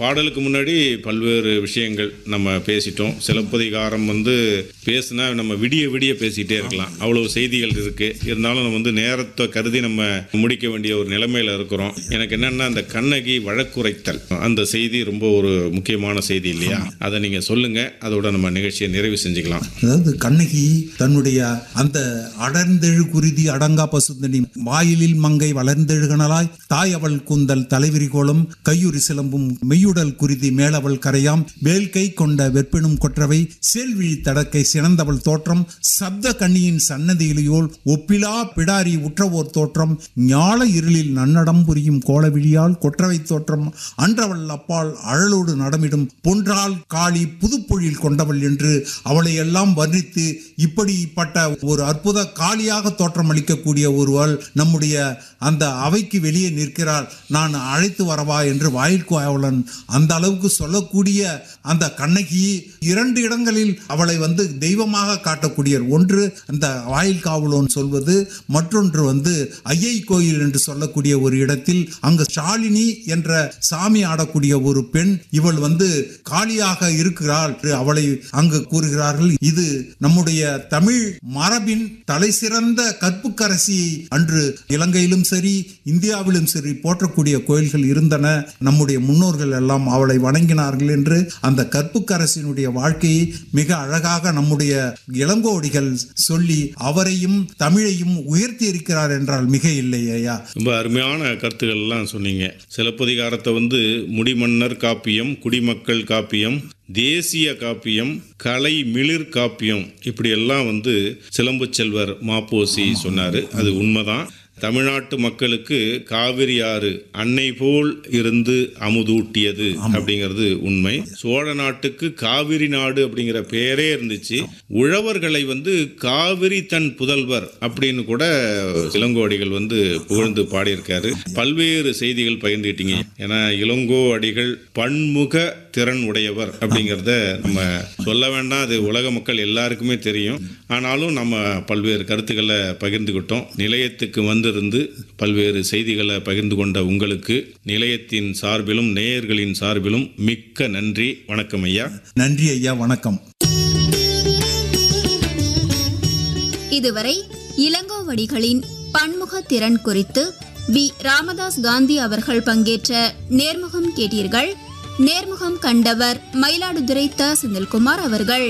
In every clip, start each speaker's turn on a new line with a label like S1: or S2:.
S1: பாடலுக்கு முன்னாடி பல்வேறு விஷயங்கள் நம்ம பேசிட்டோம் சிலப்பதிகாரம் வந்து பேசுனா நம்ம விடிய விடிய பேசிட்டே இருக்கலாம் அவ்வளவு செய்திகள் இருக்கு இருந்தாலும் நம்ம வந்து நேரத்தை கருதி நம்ம முடிக்க வேண்டிய ஒரு நிலைமையில இருக்கிறோம் எனக்கு என்னன்னா அந்த கண்ணகி வழக்குரைத்தல் அந்த செய்தி ரொம்ப ஒரு முக்கியமான செய்தி இல்லையா அதை நீங்க சொல்லுங்க அதோட நம்ம நிகழ்ச்சியை நிறைவு செஞ்சுக்கலாம்
S2: அதாவது கண்ணகி தன்னுடைய அந்த அடர்ந்தெழு குருதி அடங்கா பசுந்தனி வாயிலில் மங்கை வளர்ந்தெழுகனலாய் தாய் அவள் கூந்தல் தலைவிரி கோலம் கையுறி சிலம்பும் மெய்யுடல் குருதி மேலவள் கரையாம் வேல்கை கொண்ட வெற்பினும் கொற்றவை செல்விழி தடக்கை சிறந்தவள் தோற்றம் சப்த கண்ணியின் சன்னதியிலையோல் ஒப்பிலா பிடாரி உற்றவோர் தோற்றம் ஞால இருளில் நன்னடம் புரியும் கோலவிழியால் கொற்றவை தோற்றம் அன்றவள் அப்பால் அழலோடு நடமிடும் பொன்றால் காளி புதுப்பொழில் கொண்டவள் என்று அவளை எல்லாம் வர்ணித்து இப்படிப்பட்ட ஒரு அற்புத காளியாக தோற்றம் அளிக்கக்கூடிய ஒருவள் நம்முடைய அந்த அவைக்கு வெளியே நிற்கிறாள் நான் அழைத்து வரவா என்று வாயில் காவலன் அந்த அளவுக்கு சொல்லக்கூடிய அந்த கண்ணகி இரண்டு இடங்களில் அவளை வந்து தெய்வமாக காட்டக்கூடிய ஒன்று அந்த வாயில் காவலன் சொல்வது மற்றொன்று வந்து ஐயை கோயில் என்று சொல்லக்கூடிய ஒரு இடத்தில் அங்கு ஷாலினி என்ற சாமி ஆடக்கூடிய ஒரு பெண் இவள் வந்து காளியாக இருக்கிறாள் என்று அவளை அங்கு கூறுகிறார்கள் இது நம்முடைய தமிழ் மரபின் தலை சிறந்த கற்புக்கரசியை அன்று இலங்கையிலும் சரி இந்தியாவிலும் சரி போற்றக்கூடிய கோயில்கள் இருந்தன நம்முடைய முன்னோர்கள் எல்லாம் அவளை வணங்கினார்கள் என்று அந்த கற்புக்கரசினுடைய வாழ்க்கையை மிக அழகாக நம்முடைய இளங்கோடிகள் சொல்லி அவரையும் தமிழையும் உயர்த்தி இருக்கிறார் என்றால் மிக இல்லை ஐயா
S1: ரொம்ப அருமையான கருத்துக்கள் எல்லாம் சொன்னீங்க சிலப்பதிகாரத்தை வந்து முடிமன்னர் காப்பியம் குடிமக்கள் காப்பியம் தேசிய காப்பியம் கலை மிளிர் காப்பியம் இப்படி எல்லாம் வந்து சிலம்பு செல்வர் மாப்போசி சொன்னாரு அது உண்மைதான் தமிழ்நாட்டு மக்களுக்கு காவிரி ஆறு அன்னை போல் இருந்து அமுதூட்டியது அப்படிங்கிறது உண்மை சோழ நாட்டுக்கு காவிரி நாடு அப்படிங்கிற பேரே இருந்துச்சு உழவர்களை வந்து காவிரி தன் புதல்வர் அப்படின்னு கூட இளங்கோடிகள் வந்து புகழ்ந்து பாடியிருக்காரு பல்வேறு செய்திகள் பகிர்ந்துக்கிட்டீங்க ஏன்னா இளங்கோ அடிகள் பன்முக திறன் உடையவர் அப்படிங்கிறத நம்ம சொல்ல வேண்டாம் அது உலக மக்கள் எல்லாருக்குமே தெரியும் ஆனாலும் நம்ம பல்வேறு கருத்துக்களை பகிர்ந்துக்கிட்டோம் நிலையத்துக்கு வந்திருந்து பல்வேறு செய்திகளை பகிர்ந்து கொண்ட உங்களுக்கு நிலையத்தின் சார்பிலும் நேயர்களின் சார்பிலும் மிக்க நன்றி வணக்கம் ஐயா
S2: நன்றி ஐயா வணக்கம்
S3: இதுவரை இளங்கோவடிகளின் பன்முக திறன் குறித்து வி ராமதாஸ் காந்தி அவர்கள் பங்கேற்ற நேர்முகம் கேட்டீர்கள் நேர்முகம் கண்டவர் மயிலாடுதுறை த செந்தில்குமார் அவர்கள்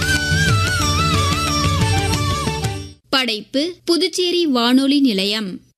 S3: படைப்பு புதுச்சேரி வானொலி நிலையம்